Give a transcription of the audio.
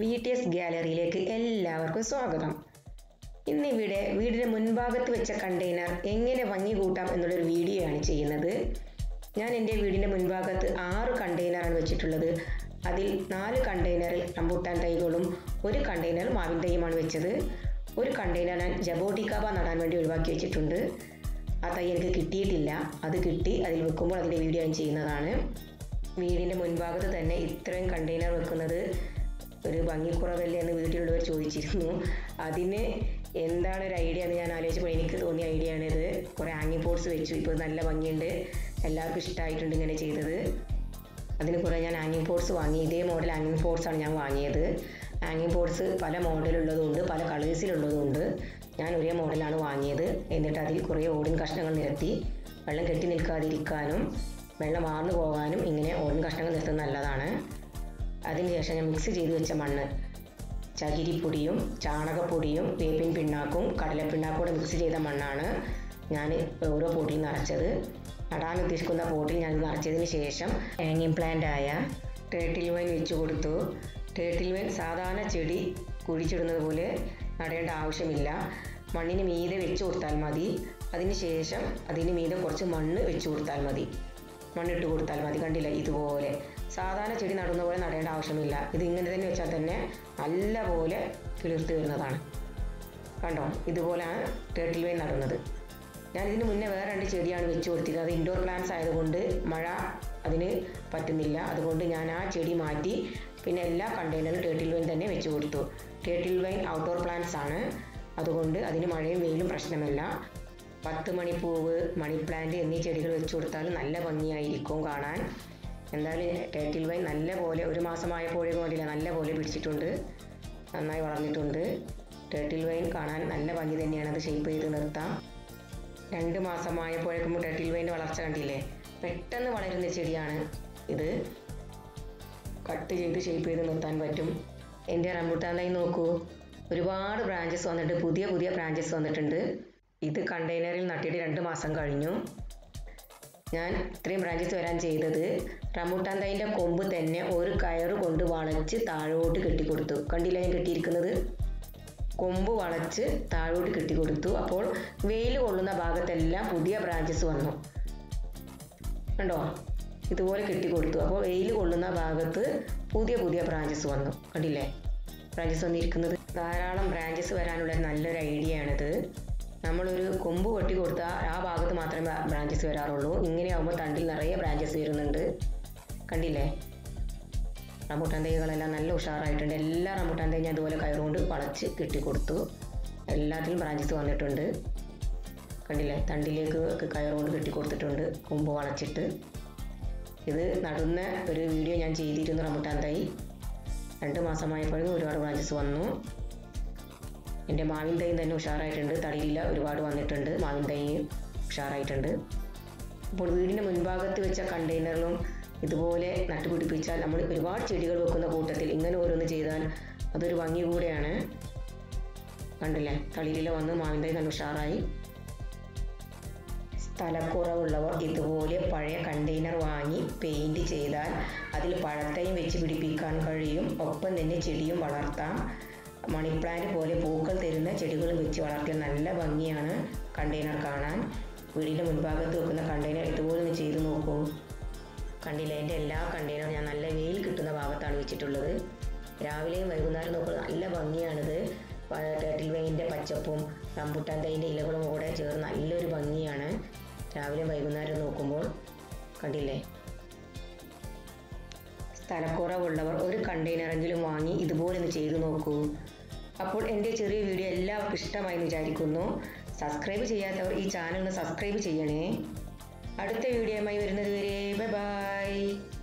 V T S ഗാലറിയിലേക്ക് എല്ലാവർക്കും സ്വാഗതം ഇന്നിവിടെ വീടിന് മുൻഭാഗത്ത് വെച്ച കണ്ടെയ്നർ എങ്ങനെ ഭംഗി കൂട്ടാം എന്നുള്ളൊരു വീഡിയോ ആണ് ചെയ്യുന്നത് ഞാൻ എൻ്റെ വീടിൻ്റെ മുൻഭാഗത്ത് ആറ് കണ്ടെയ്നറാണ് വെച്ചിട്ടുള്ളത് അതിൽ നാല് കണ്ടെയ്നറിൽ റംബൂട്ടാൻ തൈകളും ഒരു കണ്ടെയ്നർ മാവിൻ തൈയുമാണ് വെച്ചത് ഒരു കണ്ടെയ്നർ ഞാൻ ജബോട്ടിക്കാബ നടാൻ വേണ്ടി ഒഴിവാക്കി വെച്ചിട്ടുണ്ട് ആ തൈ എനിക്ക് കിട്ടിയിട്ടില്ല അത് കിട്ടി അതിൽ വെക്കുമ്പോൾ അതിൻ്റെ വീഡിയോ ഞാൻ ചെയ്യുന്നതാണ് വീടിൻ്റെ മുൻഭാഗത്ത് തന്നെ ഇത്രയും കണ്ടെയ്നർ വെക്കുന്നത് ഒരു ഭംഗിക്കുറവല്ലേ എന്ന് വീട്ടിലുള്ളവർ ചോദിച്ചിരുന്നു അതിന് എന്താണ് ഒരു ഐഡിയ എന്ന് ഞാൻ ആലോചിച്ചപ്പോൾ എനിക്ക് തോന്നിയ ഐഡിയ ആണിത് കുറേ ഹാങ്ങിങ് പോട്ട്സ് വെച്ചു ഇപ്പോൾ നല്ല ഭംഗിയുണ്ട് എല്ലാവർക്കും ഇഷ്ടമായിട്ടുണ്ട് ഇങ്ങനെ ചെയ്തത് അതിന് കുറേ ഞാൻ ഹാങ്ങിങ് പോട്ട്സ് വാങ്ങി ഇതേ മോഡൽ ഹാങ്ങിങ് പോട്ട്സ് ആണ് ഞാൻ വാങ്ങിയത് ഹാങ്ങിങ് പോട്ട്സ് പല മോഡലുള്ളതുണ്ട് പല കളേഴ്സിലുള്ളതുണ്ട് ഞാൻ ഒരേ മോഡലാണ് വാങ്ങിയത് എന്നിട്ട് അതിൽ കുറേ ഓടിൻ കഷ്ണങ്ങൾ നിരത്തി വെള്ളം കെട്ടി നിൽക്കാതിരിക്കാനും വെള്ളം വാർന്നു പോകാനും ഇങ്ങനെ ഓടിൻ കഷ്ണങ്ങൾ നിരത്തുന്നത് നല്ലതാണ് അതിനുശേഷം ഞാൻ മിക്സ് ചെയ്ത് വെച്ച മണ്ണ് ചകിരിപ്പൊടിയും ചാണകപ്പൊടിയും വേപ്പിൻ പിണ്ണാക്കും കടലപ്പിണ്ണാക്കും കൂടെ മിക്സ് ചെയ്ത മണ്ണാണ് ഞാൻ ഓരോ പൊടിയിൽ നിറച്ചത് നടാൻ ഉദ്ദേശിക്കുന്ന പോട്ടിൽ ഞാൻ നിറച്ചതിന് ശേഷം ഹാങ്ങിങ് പ്ലാന്റ് ആയ ടേട്ടിൽ വൈൻ വെച്ച് കൊടുത്തു ടേട്ടിൽ വൈൻ സാധാരണ ചെടി കുഴിച്ചിടുന്നത് പോലെ നടേണ്ട ആവശ്യമില്ല മണ്ണിന് മീതെ വെച്ച് കൊടുത്താൽ മതി അതിന് ശേഷം അതിന് മീതെ കുറച്ച് മണ്ണ് വെച്ച് കൊടുത്താൽ മതി മണ്ണിട്ട് കൊടുത്താൽ മതി കണ്ടില്ല ഇതുപോലെ സാധാരണ ചെടി നടുന്ന പോലെ നടേണ്ട ആവശ്യമില്ല ഇത് ഇങ്ങനെ തന്നെ വെച്ചാൽ തന്നെ നല്ല പോലെ കിളിർത്ത് വരുന്നതാണ് കണ്ടോ ഇതുപോലെയാണ് ടേട്ടിൽ വൈൻ നടുന്നത് ഞാൻ ഇതിന് മുന്നേ വേറെ രണ്ട് ചെടിയാണ് വെച്ച് കൊടുത്തിരുന്നത് അത് ഇൻഡോർ പ്ലാന്റ്സ് ആയതുകൊണ്ട് മഴ അതിന് പറ്റുന്നില്ല അതുകൊണ്ട് ഞാൻ ആ ചെടി മാറ്റി പിന്നെ എല്ലാ കണ്ടെയ്നറിലും ടേട്ടിൽ വൈൻ തന്നെ വെച്ച് കൊടുത്തു ടേട്ടിൽ വൈൻ ഔട്ട്ഡോർ പ്ലാന്റ്സ് ആണ് അതുകൊണ്ട് അതിന് മഴയും വെയിലും പ്രശ്നമല്ല പത്ത് മണിപ്പൂവ് മണി പ്ലാന്റ് എന്നീ ചെടികൾ വെച്ച് കൊടുത്താൽ നല്ല ഭംഗിയായിരിക്കും കാണാൻ എന്തായാലും ടേറ്റിൽ വൈൻ നല്ല പോലെ ഒരു മാസമായപ്പോഴേക്കും വേണ്ടിയില്ല നല്ല പോലെ പിടിച്ചിട്ടുണ്ട് നന്നായി വളർന്നിട്ടുണ്ട് ടേട്ടിൽ വൈൻ കാണാൻ നല്ല ഭംഗി തന്നെയാണ് അത് ഷേപ്പ് ചെയ്ത് നിർത്താം രണ്ട് മാസമായപ്പോഴേക്കും ടേട്ടിൽ വൈൻ്റെ വളർച്ച കണ്ടില്ലേ പെട്ടെന്ന് വളരുന്ന ചെടിയാണ് ഇത് കട്ട് ചെയ്ത് ഷേപ്പ് ചെയ്ത് നിർത്താൻ പറ്റും എൻ്റെ റംബുട്ടാൻ തൈ നോക്കൂ ഒരുപാട് ബ്രാഞ്ചസ് വന്നിട്ട് പുതിയ പുതിയ ബ്രാഞ്ചസ് വന്നിട്ടുണ്ട് ഇത് കണ്ടെയ്നറിൽ നട്ടിട്ട് രണ്ട് മാസം കഴിഞ്ഞു ഞാൻ ഇത്രയും ബ്രാഞ്ചസ് വരാൻ ചെയ്തത് റംബൂട്ടാൻ തൈൻ്റെ കൊമ്പ് തന്നെ ഒരു കയറ് കൊണ്ട് വളച്ച് താഴോട്ട് കെട്ടിക്കൊടുത്തു കണ്ടില്ല ഞാൻ കെട്ടിയിരിക്കുന്നത് കൊമ്പ് വളച്ച് താഴോട്ട് കെട്ടിക്കൊടുത്തു അപ്പോൾ വെയിൽ കൊള്ളുന്ന ഭാഗത്തെല്ലാം പുതിയ ബ്രാഞ്ചസ് വന്നു കണ്ടോ ഇതുപോലെ കെട്ടിക്കൊടുത്തു അപ്പോൾ വെയിൽ കൊള്ളുന്ന ഭാഗത്ത് പുതിയ പുതിയ ബ്രാഞ്ചസ് വന്നു കണ്ടില്ലേ ബ്രാഞ്ചസ് വന്നിരിക്കുന്നത് ധാരാളം ബ്രാഞ്ചസ് വരാനുള്ള നല്ലൊരു ഐഡിയ ആണിത് നമ്മളൊരു കൊമ്പ് വെട്ടി കൊടുത്താൽ ആ ഭാഗത്ത് മാത്രമേ ബ്രാഞ്ചസ് വരാറുള്ളൂ ഇങ്ങനെയാകുമ്പോൾ തണ്ടിൽ നിറയെ ബ്രാഞ്ചസ് വരുന്നുണ്ട് കണ്ടില്ലേ റംബൂട്ടാൻ തൈകളെല്ലാം നല്ല ഉഷാറായിട്ടുണ്ട് എല്ലാ റംബൂട്ടാൻ തൈ ഞാൻ അതുപോലെ കയറുകൊണ്ട് വളച്ച് കെട്ടിക്കൊടുത്തു എല്ലാത്തിലും ബ്രാഞ്ചസ് വന്നിട്ടുണ്ട് കണ്ടില്ലേ തണ്ടിലേക്ക് കയറുകൊണ്ട് കെട്ടിക്കൊടുത്തിട്ടുണ്ട് കൊമ്പ് വളച്ചിട്ട് ഇത് നടുന്ന ഒരു വീഡിയോ ഞാൻ ചെയ്തിരുന്നു റംബൂട്ടാൻ തൈ രണ്ട് മാസമായപ്പോഴും ഒരുപാട് ബ്രാഞ്ചസ് വന്നു എൻ്റെ മാവിൻ തൈയും തന്നെ ഉഷാറായിട്ടുണ്ട് തളിരില ഒരുപാട് വന്നിട്ടുണ്ട് മാവിൻ തൈ ഉഷാറായിട്ടുണ്ട് അപ്പോൾ വീടിൻ്റെ മുൻഭാഗത്ത് വെച്ച കണ്ടെയ്നറിലും ഇതുപോലെ നട്ടുപിടിപ്പിച്ചാൽ നമ്മൾ ഒരുപാട് ചെടികൾ വെക്കുന്ന കൂട്ടത്തിൽ ഇങ്ങനെ ഓരോന്ന് ചെയ്താൽ അതൊരു ഭംഗി കൂടെയാണ് കണ്ടില്ലേ തളിരില വന്ന് മാവിൻ തൈ നല്ല ഉഷാറായി സ്ഥലക്കുറവുള്ളവർ ഇതുപോലെ പഴയ കണ്ടെയ്നർ വാങ്ങി പെയിൻറ് ചെയ്താൽ അതിൽ പഴത്തയും വെച്ച് പിടിപ്പിക്കാൻ കഴിയും ഒപ്പം തന്നെ ചെടിയും വളർത്താം മണി പ്ലാന്റ് പോലെ പൂക്കൾ തരുന്ന ചെടികളും വെച്ച് വളർത്തിയാൽ നല്ല ഭംഗിയാണ് കണ്ടെയ്നർ കാണാൻ വീടിൻ്റെ മുൻഭാഗത്ത് വെക്കുന്ന കണ്ടെയ്നർ ഇതുപോലെ ഒന്ന് ചെയ്ത് നോക്കൂ കണ്ടില്ല എൻ്റെ എല്ലാ കണ്ടെയ്നറും ഞാൻ നല്ല വെയിൽ കിട്ടുന്ന ഭാഗത്താണ് വെച്ചിട്ടുള്ളത് രാവിലെയും വൈകുന്നേരം നോക്കുമ്പോൾ നല്ല ഭംഗിയാണിത് ടേട്ടിൽ വെയിൻ്റെ പച്ചപ്പും റംബുട്ടാൻ തൈൻ്റെ ഇലകളും കൂടെ ചേർന്ന് നല്ലൊരു ഭംഗിയാണ് രാവിലെയും വൈകുന്നേരം നോക്കുമ്പോൾ കണ്ടില്ലേ സ്ഥലക്കുറവുള്ളവർ ഒരു കണ്ടെയ്നറെങ്കിലും വാങ്ങി ഇതുപോലെ ഒന്ന് ചെയ്തു നോക്കൂ അപ്പോൾ എൻ്റെ ചെറിയ വീഡിയോ എല്ലാവർക്കും ഇഷ്ടമായി എന്ന് വിചാരിക്കുന്നു സബ്സ്ക്രൈബ് ചെയ്യാത്തവർ ഈ ചാനൽ ഒന്ന് സബ്സ്ക്രൈബ് ചെയ്യണേ അടുത്ത വീഡിയോയുമായി വരുന്നത് വരെ ബൈ ബൈ